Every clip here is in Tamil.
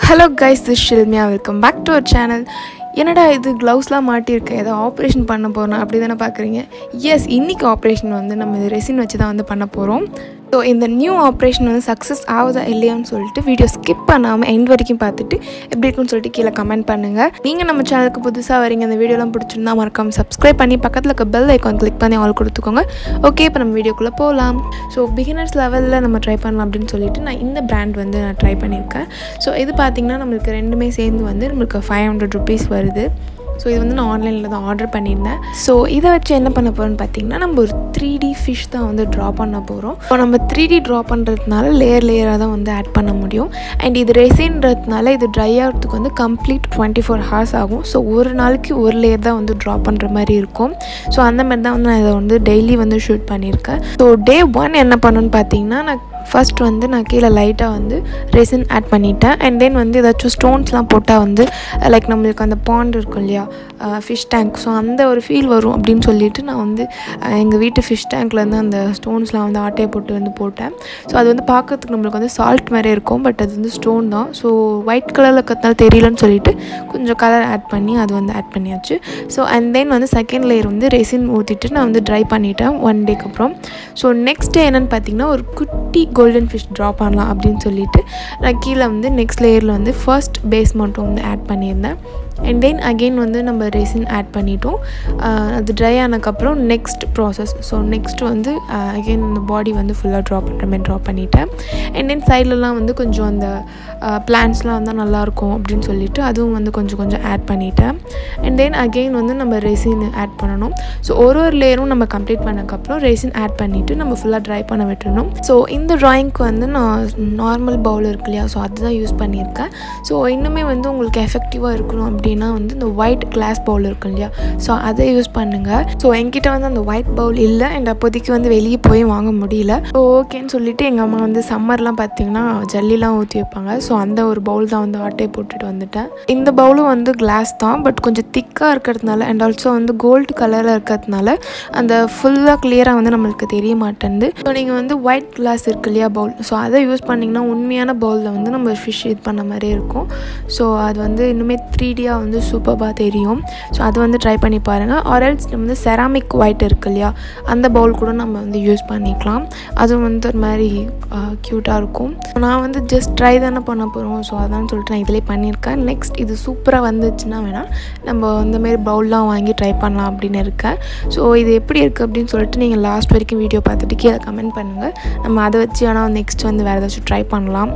hello guys this Shilmiya welcome back to our channel என்னடா இது க்ளவுஸ்லாம் மாட்டியிருக்கேன் ஏதோ ஆப்ரேஷன் பண்ண போகிறோம் அப்படி தானே பார்க்குறீங்க எஸ் இன்றைக்கி ஆப்ரேஷன் வந்து நம்ம இது ரெசின் வச்சு தான் வந்து பண்ண போகிறோம் ஸோ இந்த நியூ ஆப்ரேஷன் வந்து சக்ஸஸ் ஆகுதா இல்லையான்னு சொல்லிட்டு வீடியோ ஸ்கிப் பண்ணாமல் எண்ட் வரைக்கும் பார்த்துட்டு எப்படி இருக்குன்னு சொல்லிட்டு கீழே கமெண்ட் பண்ணுங்கள் நீங்கள் நம்ம சேனலுக்கு புதுசாக வரீங்க இந்த வீடியோலாம் பிடிச்சிருந்தா மறக்காம சப்ஸ்கிரைப் பண்ணி பக்கத்தில் இருக்க பெல் ஐக்கான் கிளிக் பண்ணி ஆல் கொடுத்துக்கோங்க ஓகே இப்போ நம்ம வீடியோக்குள்ளே போகலாம் ஸோ பிகினர்ஸ் லெவலில் நம்ம ட்ரை பண்ணலாம் அப்படின்னு சொல்லிட்டு நான் இந்த பிராண்ட் வந்து நான் ட்ரை பண்ணியிருக்கேன் ஸோ இது பார்த்திங்கன்னா நம்மளுக்கு ரெண்டுமே சேர்ந்து வந்து நம்மளுக்கு ஃபைவ் ஹண்ட்ரட் ருபீஸ் வருது ஸோ இது வந்து நான் ஆன்லைனில் தான் ஆர்டர் பண்ணியிருந்தேன் ஸோ இதை வச்சு என்ன பண்ண போகிறோம்னு பார்த்தீங்கன்னா நம்ம ஒரு த்ரீ டி ஃபிஷ் தான் வந்து ட்ரா பண்ண போகிறோம் ஸோ நம்ம த்ரீ டி ட்ரா பண்ணுறதுனால லேயர் லேயராக தான் வந்து ஆட் பண்ண முடியும் அண்ட் இது ரெசின்றதுனால இது ட்ரை ஆகிறதுக்கு வந்து கம்ப்ளீட் டுவெண்ட்டி ஃபோர் ஹவர்ஸ் ஆகும் ஸோ ஒரு நாளைக்கு ஒரு லேயர் தான் வந்து ட்ரா பண்ணுற மாதிரி இருக்கும் ஸோ அந்த மாதிரி தான் வந்து நான் இதை வந்து டெய்லி வந்து ஷூட் பண்ணியிருக்கேன் ஸோ டே ஒன் என்ன பண்ணணும்னு பார்த்தீங்கன்னா நான் ஃபர்ஸ்ட் வந்து நான் கீழே லைட்டாக வந்து ரெசின் ஆட் பண்ணிட்டேன் அண்ட் தென் வந்து ஏதாச்சும் ஸ்டோன்ஸ்லாம் போட்டால் வந்து லைக் நம்மளுக்கு அந்த பாண்ட் இருக்கும் இல்லையா ஃபிஷ் டேங்க் ஸோ அந்த ஒரு ஃபீல் வரும் அப்படின்னு சொல்லிட்டு நான் வந்து எங்கள் வீட்டு ஃபிஷ் டேங்க்லேருந்து அந்த ஸ்டோன்ஸ்லாம் வந்து ஆட்டையை போட்டு வந்து போட்டேன் ஸோ அது வந்து பார்க்கறதுக்கு நம்மளுக்கு வந்து சால்ட் மாதிரி இருக்கும் பட் அது வந்து ஸ்டோன் தான் ஸோ ஒயிட் கலரில் இருக்கிறதுனால தெரியலன்னு சொல்லிட்டு கொஞ்சம் கலர் ஆட் பண்ணி அது வந்து ஆட் பண்ணியாச்சு ஸோ அண்ட் தென் வந்து செகண்ட் லேயர் வந்து ரெசின் ஊற்றிட்டு நான் வந்து ட்ரை பண்ணிட்டேன் ஒன் டேக்கு அப்புறம் ஸோ நெக்ஸ்ட் டே என்னென்னு பார்த்தீங்கன்னா ஒரு குட்டி கோல்டன் ஃபிஷ் ட்ரா பண்ணலாம் அப்படின்னு சொல்லிட்டு நான் கீழே வந்து நெக்ஸ்ட் லேயரில் வந்து ஃபர்ஸ்ட் பேஸ் மட்டும் வந்து ஆட் பண்ணியிருந்தேன் அண்ட் தென் அகெயின் வந்து நம்ம ரெசின் ஆட் பண்ணிட்டோம் அது ட்ரை ஆனதுக்கப்புறம் நெக்ஸ்ட் ப்ராசஸ் ஸோ நெக்ஸ்ட் வந்து அகெயின் இந்த பாடி வந்து ஃபுல்லாக ட்ரா பண்ணுற மாதிரி ட்ரா பண்ணிட்டேன் அண்ட் தென் சைட்லலாம் வந்து கொஞ்சம் அந்த பிளான்ஸ்லாம் வந்தால் நல்லாயிருக்கும் அப்படின்னு சொல்லிட்டு அதுவும் வந்து கொஞ்சம் கொஞ்சம் ஆட் பண்ணிட்டேன் அண்ட் தென் அகெயின் வந்து நம்ம ரெசின் ஆட் பண்ணணும் ஸோ ஒரு ஒரு லேயரும் நம்ம கம்ப்ளீட் பண்ணக்கப்புறம் ரெசின் ஆட் பண்ணிவிட்டு நம்ம ஃபுல்லாக ட்ரை பண்ண விட்டுறணும் ஸோ இந்த ட்ராயிங்க்கு வந்து நான் நார்மல் பவுல் இருக்கு இல்லையா ஸோ அதுதான் யூஸ் பண்ணியிருக்கேன் ஸோ இன்னுமே வந்து உங்களுக்கு எஃபெக்டிவாக இருக்கணும் அப்படின்னா வந்து இந்த ஒயிட் கிளாஸ் பவுல் இருக்கு இல்லையா ஸோ அதை யூஸ் பண்ணுங்கள் ஸோ என்கிட்ட வந்து அந்த ஒயிட் பவுல் இல்லை அண்ட் அப்போதைக்கு வந்து வெளியே போய் வாங்க முடியல ஸோ ஓகேன்னு சொல்லிட்டு எங்கள் அம்மா வந்து சம்மர்லாம் பார்த்தீங்கன்னா ஜல்லிலாம் ஊற்றி வைப்பாங்க ஸோ அந்த ஒரு பவுல் தான் வந்து ஆட்டையை போட்டுட்டு வந்துட்டேன் இந்த பவுலும் வந்து கிளாஸ் தான் பட் கொஞ்சம் திக்காக இருக்கிறதுனால அண்ட் ஆல்சோ வந்து கோல்டு கலரில் இருக்கிறதுனால அந்த ஃபுல்லாக கிளியராக வந்து நம்மளுக்கு தெரிய மாட்டேங்குது ஸோ நீங்கள் வந்து ஒயிட் கிளாஸ் இருக்கு இல்லையா பவுல் ஸோ அதை யூஸ் பண்ணிங்கன்னா உண்மையான பவுலில் வந்து நம்ம ஃபிஷ் இது பண்ண மாதிரி இருக்கும் ஸோ அது வந்து இன்னுமே த்ரீ டியாக வந்து சூப்பராக தெரியும் ஸோ அது வந்து ட்ரை பண்ணி பாருங்கள் ஆரல்ஸ் நம்ம வந்து செராமிக் ஒயிட் இருக்கு இல்லையா அந்த பவுல் கூட நம்ம வந்து யூஸ் பண்ணிக்கலாம் அதுவும் வந்து ஒரு மாதிரி க்யூட்டாக இருக்கும் நான் வந்து ஜஸ்ட் ட்ரை தானே பண்ண போகிறோம் ஸோ அதான் சொல்லிட்டு நான் இதிலே பண்ணியிருக்கேன் நெக்ஸ்ட் இது சூப்பராக வந்துச்சுன்னா வேணால் நம்ம இந்தமாரி பவுல்லாம் வாங்கி ட்ரை பண்ணலாம் அப்படின்னு இருக்கேன் ஸோ இது எப்படி இருக்குது அப்படின்னு சொல்லிட்டு நீங்கள் லாஸ்ட் வரைக்கும் வீடியோ பார்த்துட்டு கீழே கமெண்ட் பண்ணுங்கள் நம்ம அதை வச்சு ஆனால் நெக்ஸ்ட் வந்து வேறு ஏதாச்சும் ட்ரை பண்ணலாம்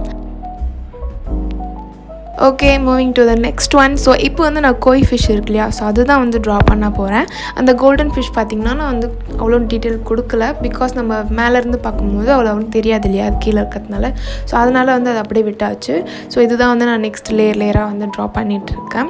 okay moving to the next one so இப்போ வந்து நான் கோய் ஃபிஷ் இருக்கு இல்லையா ஸோ அதுதான் வந்து ட்ரா பண்ண போகிறேன் அந்த கோல்டன் ஃபிஷ் பார்த்திங்கன்னா நான் வந்து அவ்வளோ டீட்டெயில் கொடுக்கல பிகாஸ் நம்ம மேலேருந்து பார்க்கும்போது அவ்வளோ வந்து தெரியாது இல்லையா அது கீழே இருக்கிறதுனால ஸோ அதனால் வந்து அது அப்படியே விட்டாச்சு ஸோ இதுதான் வந்து நான் நெக்ஸ்ட் லேயர் லேயராக வந்து ட்ரா பண்ணிகிட்ருக்கேன்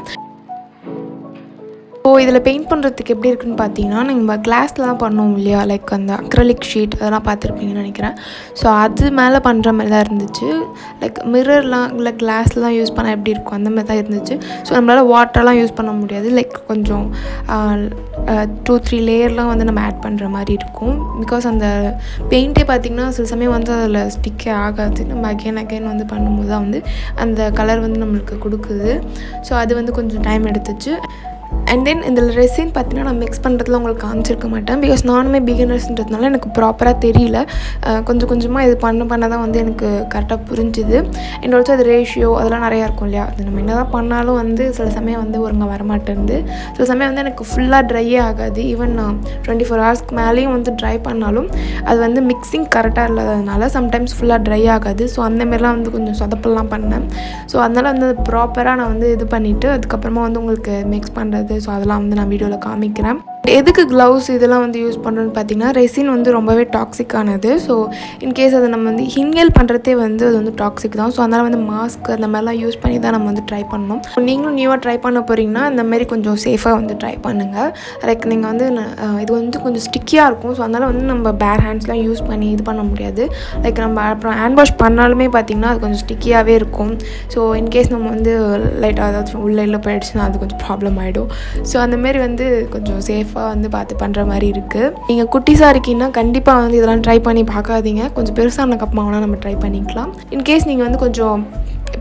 ஸோ இதில் பெயிண்ட் பண்ணுறதுக்கு எப்படி இருக்குன்னு பார்த்தீங்கன்னா நம்ம கிளாஸ்லாம் பண்ணோம் இல்லையா லைக் அந்த அக்ரலிக் ஷீட் அதெல்லாம் பார்த்துருப்பீங்கன்னு நினைக்கிறேன் ஸோ அது மேலே பண்ணுற மாதிரி தான் இருந்துச்சு லைக் மிரர்லாம் இல்லை கிளாஸ்லாம் யூஸ் பண்ணால் எப்படி இருக்கும் அந்த மாதிரி தான் இருந்துச்சு ஸோ நம்மளால் வாட்டர்லாம் யூஸ் பண்ண முடியாது லைக் கொஞ்சம் டூ த்ரீ லேயர்லாம் வந்து நம்ம ஆட் பண்ணுற மாதிரி இருக்கும் பிகாஸ் அந்த பெயிண்ட்டே பார்த்திங்கன்னா சில சமயம் வந்து அதில் ஸ்டிக்கே ஆகாது நம்ம அகெயின் அகெயின் வந்து பண்ணும்போது தான் வந்து அந்த கலர் வந்து நம்மளுக்கு கொடுக்குது ஸோ அது வந்து கொஞ்சம் டைம் எடுத்துச்சு அண்ட் தென் இந்த ரெசின் பார்த்தீங்கன்னா நான் மிக்ஸ் பண்ணுறதுல உங்களுக்கு காமிச்சிருக்க மாட்டேன் பிகாஸ் நானுமே பிகினர்ஸ்ன்றதுனால எனக்கு ப்ராப்பராக தெரியல கொஞ்சம் கொஞ்சமாக இது பண்ண பண்ண தான் வந்து எனக்கு கரெக்டாக புரிஞ்சுது அண்ட் ஆல்சோ அது ரேஷியோ அதெல்லாம் நிறையா இருக்கும் இல்லையா அது நம்ம என்ன தான் பண்ணாலும் வந்து சில சமயம் வந்து ஒருங்க வரமாட்டேருந்து சில சமயம் வந்து எனக்கு ஃபுல்லாக ட்ரையே ஆகாது ஈவன் நான் டுவெண்ட்டி ஃபோர் ஹவர்ஸ்க்கு மேலேயும் வந்து ட்ரை பண்ணாலும் அது வந்து மிக்சிங் கரெக்டாக இல்லாததுனால சம்டைம்ஸ் ஃபுல்லாக ட்ரை ஆகாது ஸோ அந்தமாரிலாம் வந்து கொஞ்சம் சொதப்பெல்லாம் பண்ணேன் ஸோ அதனால் வந்து அது ப்ராப்பராக நான் வந்து இது பண்ணிவிட்டு அதுக்கப்புறமா வந்து உங்களுக்கு மிக்ஸ் பண்ணுறது ஸோ அதெல்லாம் வந்து நான் வீடியோவில் காமிக்கிறேன் எதுக்கு க்ளவுஸ் இதெல்லாம் வந்து யூஸ் பண்ணுறோன்னு பார்த்தீங்கன்னா ரெசின் வந்து ரொம்பவே டாக்ஸிக்கானது ஸோ இன்கேஸ் அதை நம்ம வந்து இன்ஹேல் பண்ணுறதே வந்து அது வந்து டாக்ஸிக் தான் ஸோ அதனால் வந்து மாஸ்க் அந்த மாதிரிலாம் யூஸ் பண்ணி தான் நம்ம வந்து ட்ரை பண்ணணும் நீங்களும் நியூவாக ட்ரை பண்ண போகிறீங்கன்னா இந்த மாதிரி கொஞ்சம் சேஃபாக வந்து ட்ரை பண்ணுங்கள் லைக் நீங்கள் வந்து இது வந்து கொஞ்சம் ஸ்டிக்கியாக இருக்கும் ஸோ அதனால் வந்து நம்ம பேர் ஹேண்ட்ஸ்லாம் யூஸ் பண்ணி இது பண்ண முடியாது லைக் நம்ம அப்புறம் ஹேண்ட் வாஷ் பண்ணாலுமே பார்த்திங்கன்னா அது கொஞ்சம் ஸ்டிக்கியாகவே இருக்கும் ஸோ இன்கேஸ் நம்ம வந்து லைட்டாக ஏதாச்சும் உள்ளே இல்லை போயிடுச்சுன்னா அது கொஞ்சம் ப்ராப்ளம் ஆகிடும் ஸோ அந்தமாரி வந்து கொஞ்சம் சேஃப் சேஃபாக வந்து பார்த்து பண்ணுற மாதிரி இருக்குது நீங்கள் குட்டிஸாக இருக்கீங்கன்னா கண்டிப்பாக வந்து இதெல்லாம் ட்ரை பண்ணி பார்க்காதீங்க கொஞ்சம் பெருசானக்கப்புறமா வேணால் நம்ம ட்ரை பண்ணிக்கலாம் இன்கேஸ் நீங்கள் வந்து கொஞ்சம்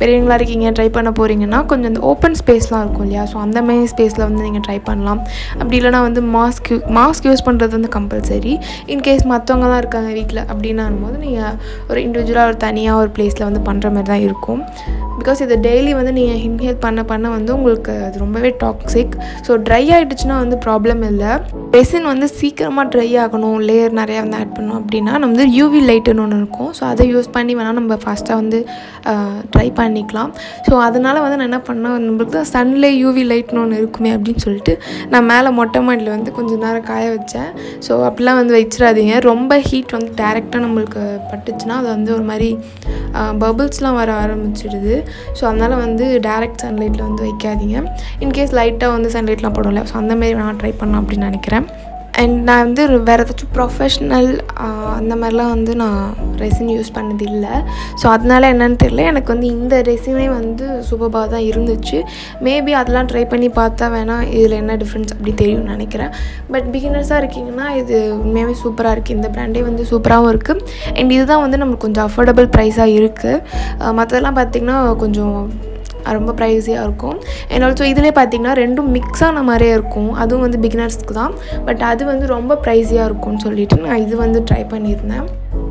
பெரியவங்களா இருக்கீங்க ட்ரை பண்ண போகிறீங்கன்னா கொஞ்சம் இந்த ஓப்பன் ஸ்பேஸ்லாம் இருக்கும் இல்லையா ஸோ அந்த மாதிரி ஸ்பேஸில் வந்து நீங்கள் ட்ரை பண்ணலாம் அப்படி இல்லைனா வந்து மாஸ்க் மாஸ்க் யூஸ் பண்ணுறது வந்து கம்பல்சரி இன்கேஸ் மற்றவங்கலாம் இருக்காங்க வீட்டில் அப்படின்னும் போது நீங்கள் ஒரு இண்டிவிஜுவலாக ஒரு தனியாக ஒரு பிளேஸில் வந்து பண்ணுற மாதிரி தான் இருக்கும் பிகாஸ் இது டெய்லி வந்து நீங்கள் இன்ஹேல் பண்ண பண்ண வந்து உங்களுக்கு அது ரொம்பவே டாக்ஸிக் ஸோ ட்ரை ஆகிடுச்சுன்னா வந்து ப்ராப்ளம் இல்லை ரெசின் வந்து சீக்கிரமாக ட்ரை ஆகணும் லேயர் நிறையா வந்து ஆட் பண்ணணும் அப்படின்னா நம்ம வந்து யூவி லைட்டுன்னு ஒன்று இருக்கும் ஸோ அதை யூஸ் பண்ணி வேணால் நம்ம ஃபாஸ்ட்டாக வந்து ட்ரை பண்ணிக்கலாம் ஸோ அதனால் வந்து நான் என்ன பண்ணேன் நம்மளுக்கு தான் சன்லே யூவி லைட்னு ஒன்று இருக்குமே அப்படின்னு சொல்லிட்டு நான் மேலே மொட்டை மாடியில் வந்து கொஞ்சம் நேரம் காய வச்சேன் ஸோ அப்படிலாம் வந்து வச்சிடாதீங்க ரொம்ப ஹீட் வந்து டேரெக்டாக நம்மளுக்கு பட்டுச்சுன்னா அது வந்து ஒரு மாதிரி பபுள்ஸ்லாம் வர ஆரம்பிச்சிடுது ஸோ அதனால் வந்து டேரெக்ட் சன்லைட்டில் வந்து வைக்காதீங்க இன்கேஸ் லைட்டாக வந்து சன்லைட்லாம் போடும்ல ஸோ அந்தமாரி நான் ட்ரை பண்ணலாம் அப்படின்னு நினைக்கிறேன் அண்ட் நான் வந்து வேறு ஏதாச்சும் ப்ரொஃபஷ்னல் அந்த மாதிரிலாம் வந்து நான் ரெசின் யூஸ் பண்ணது இல்லை ஸோ அதனால என்னன்னு தெரியல எனக்கு வந்து இந்த ரெசினே வந்து சூப்பராக தான் இருந்துச்சு மேபி அதெல்லாம் ட்ரை பண்ணி பார்த்தா வேணால் இதில் என்ன டிஃப்ரென்ஸ் அப்படி தெரியும்னு நினைக்கிறேன் பட் பிகினர்ஸாக இருக்கீங்கன்னா இது உண்மையாகவே சூப்பராக இருக்குது இந்த ப்ராண்டே வந்து சூப்பராகவும் இருக்குது அண்ட் இதுதான் வந்து நம்மளுக்கு கொஞ்சம் அஃபோர்டபுள் ப்ரைஸாக இருக்குது மற்றதெல்லாம் பார்த்திங்கன்னா கொஞ்சம் ரொம்ப ப்ரைஸியாக இருக்கும் அண்ட் ஆல்சோ இதிலே பார்த்தீங்கன்னா ரெண்டும் மிக்ஸ் ஆன மாதிரியே இருக்கும் அதுவும் வந்து பிகினர்ஸ்க்கு தான் பட் அது வந்து ரொம்ப ப்ரைஸியாக இருக்கும்னு சொல்லிட்டு நான் இது வந்து ட்ரை பண்ணியிருந்தேன்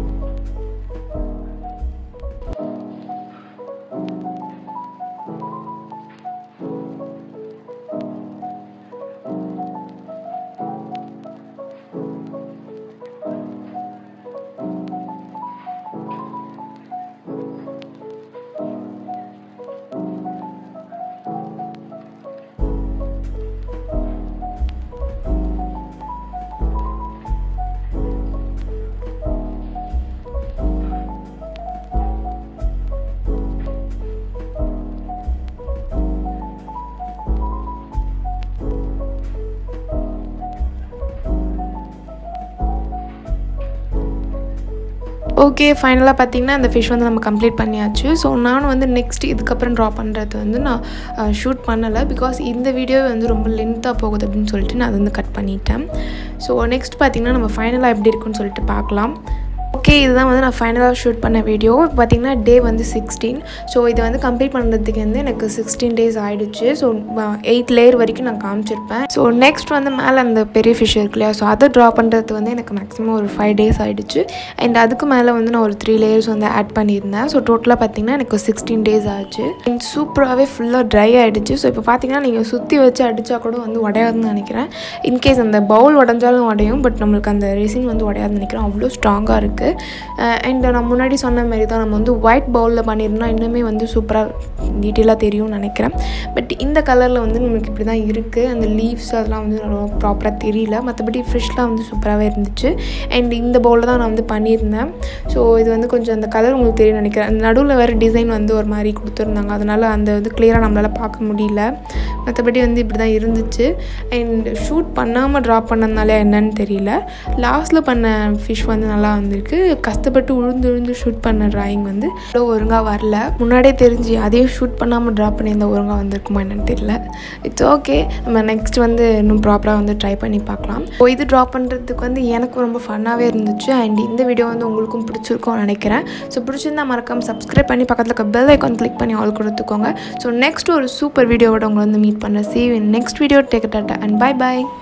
ஓகே ஃபைனலாக பார்த்தீங்கன்னா அந்த ஃபிஷ் வந்து நம்ம கம்ப்ளீட் பண்ணியாச்சு ஸோ நானும் வந்து நெக்ஸ்ட் இதுக்கப்புறம் ட்ரா பண்ணுறது வந்து நான் ஷூட் பண்ணலை பிகாஸ் இந்த வீடியோ வந்து ரொம்ப லென்த்தாக போகுது அப்படின்னு சொல்லிட்டு நான் அதை வந்து கட் பண்ணிட்டேன் ஸோ நெக்ஸ்ட் பார்த்திங்கன்னா நம்ம ஃபைனலாக எப்படி இருக்குன்னு சொல்லிட்டு பார்க்கலாம் ஓகே இதுதான் வந்து நான் ஃபைனலாக ஷூட் பண்ண வீடியோ பார்த்திங்கன்னா டே வந்து சிக்ஸ்டீன் ஸோ இதை வந்து கம்ப்ளீட் பண்ணுறதுக்கு வந்து எனக்கு சிக்ஸ்டீன் டேஸ் ஆகிடுச்சு ஸோ எயிட் லேயர் வரைக்கும் நான் காமிச்சிருப்பேன் ஸோ நெக்ஸ்ட் வந்து மேலே அந்த பெரிய ஃபிஷ் இருக்கு இல்லையா ஸோ அதை ட்ரா பண்ணுறது வந்து எனக்கு மேக்ஸிமம் ஒரு ஃபைவ் டேஸ் ஆகிடுச்சு அண்ட் அதுக்கு மேலே வந்து நான் ஒரு த்ரீ லேயர்ஸ் வந்து ஆட் பண்ணியிருந்தேன் ஸோ டோட்டலாக பார்த்திங்கன்னா எனக்கு சிக்ஸ்டீன் டேஸ் ஆச்சு அண்ட் சூப்பராகவே ஃபுல்லாக ட்ரை ஆகிடுச்சு ஸோ இப்போ பார்த்தீங்கன்னா நீங்கள் சுற்றி வச்சு அடித்தா கூட வந்து உடையாதுன்னு நினைக்கிறேன் இன்கேஸ் அந்த பவுல் உடஞ்சாலும் உடையும் பட் நம்மளுக்கு அந்த ரெசின் வந்து உடையாதுன்னு நினைக்கிறேன் அவ்வளோ ஸ்ட்ராங்காக இருக்குது அண்ட் நான் முன்னாடி சொன்ன மாதிரி தான் நம்ம வந்து ஒயிட் பவுலில் பண்ணியிருந்தோம் இன்னுமே வந்து சூப்பராக டீட்டெயிலாக தெரியும்னு நினைக்கிறேன் பட் இந்த கலரில் வந்து நம்மளுக்கு இப்படி தான் இருக்குது அந்த லீவ்ஸ் அதெல்லாம் வந்து ரொம்ப ப்ராப்பராக தெரியல மற்றபடி ஃப்ரெஷ்லாம் வந்து சூப்பராகவே இருந்துச்சு அண்ட் இந்த பவுலில் தான் நான் வந்து பண்ணியிருந்தேன் ஸோ இது வந்து கொஞ்சம் அந்த கலர் உங்களுக்கு தெரியும் நினைக்கிறேன் அந்த நடுவில் வேறு டிசைன் வந்து ஒரு மாதிரி கொடுத்துருந்தாங்க அதனால் அந்த வந்து கிளியராக நம்மளால் பார்க்க முடியல மற்றபடி வந்து இப்படி தான் இருந்துச்சு அண்ட் ஷூட் பண்ணாமல் ட்ரா பண்ணதுனால என்னன்னு தெரியல லாஸ்ட்டில் பண்ண ஃபிஷ் வந்து நல்லா வந்திருக்கு கஷ்டப்பட்டு உழுந்து உழுந்து ஷூட் பண்ண ட்ராயிங் வந்து அவ்வளோ ஒழுங்காக வரல முன்னாடியே தெரிஞ்சு அதையும் ஷூட் பண்ணாமல் ட்ரா பண்ணியிருந்த ஒழுங்காக வந்திருக்குமா என்னன்னு தெரியல இட்ஸ் ஓகே நம்ம நெக்ஸ்ட் வந்து இன்னும் ப்ராப்பராக வந்து ட்ரை பண்ணி பார்க்கலாம் ஸோ இது ட்ரா பண்ணுறதுக்கு வந்து எனக்கும் ரொம்ப ஃபன்னாகவே இருந்துச்சு அண்ட் இந்த வீடியோ வந்து உங்களுக்கும் பிடிச்சிருக்கும்னு நினைக்கிறேன் ஸோ பிடிச்சிருந்தா மறக்காம சப்ஸ்கிரைப் பண்ணி பக்கத்தில் இருக்க பெல் ஐக்கான் கிளிக் பண்ணி ஆல் கொடுத்துக்கோங்க ஸோ நெக்ஸ்ட் ஒரு சூப்பர் வீடியோவோட உங்களை வந்து மீட் பண்ணுறேன் see next video take tata and bye bye